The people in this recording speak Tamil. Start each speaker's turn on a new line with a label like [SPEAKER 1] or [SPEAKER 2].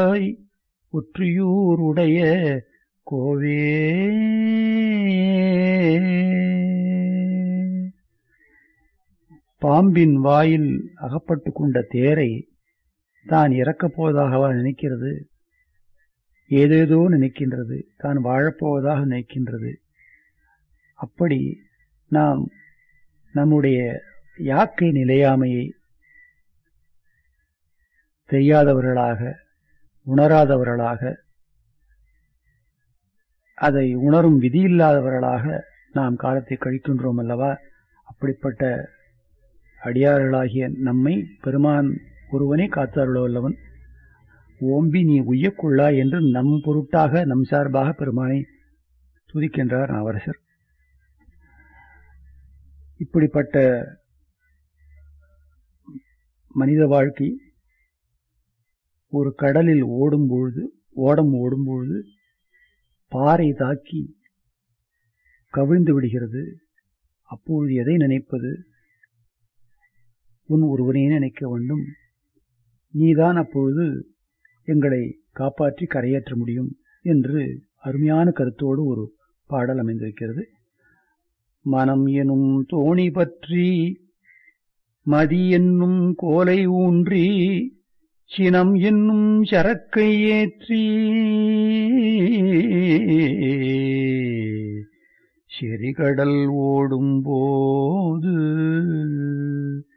[SPEAKER 1] ஒற்றியூருடைய கோவே பாம்பின் வாயில் அகப்பட்டுக் கொண்ட தேரை தான் இறக்கப் போவதாகவா நினைக்கிறது ஏதேதோ நினைக்கின்றது தான் வாழப்போவதாக நினைக்கின்றது அப்படி நாம் நம்முடைய யாக்கை நிலையாமையை தெரியாதவர்களாக உணராதவர்களாக அதை உணரும் விதியில்லாதவர்களாக நாம் காலத்தை கழிக்கின்றோம் அல்லவா அப்படிப்பட்ட அடியார்களாகிய நம்மை பெருமான் ஒருவனே காத்தருளவல்லவன் ஓம்பி நீ உய்யக்குள்ளா என்று நம் பொருட்டாக நம் சார்பாக பெருமானை துதிக்கின்றார் நாவரசர் இப்படிப்பட்ட மனித வாழ்க்கை ஒரு கடலில் ஓடும் பொழுது ஓடம் ஓடும் பொழுது பாறை தாக்கி கவிழ்ந்து விடுகிறது அப்பொழுது எதை நினைப்பது உன் ஒருவனே நினைக்க வேண்டும் நீதான் அப்பொழுது எங்களை காப்பாற்றி கரையேற்ற முடியும் என்று அருமையான கருத்தோடு ஒரு பாடல் அமைந்திருக்கிறது மனம் எனும் தோணி பற்றி மதி என்னும் கோலை ஊன்றி சினம் என்னும் சரக்கை ஏற்றி செறிகடல் ஓடும் போது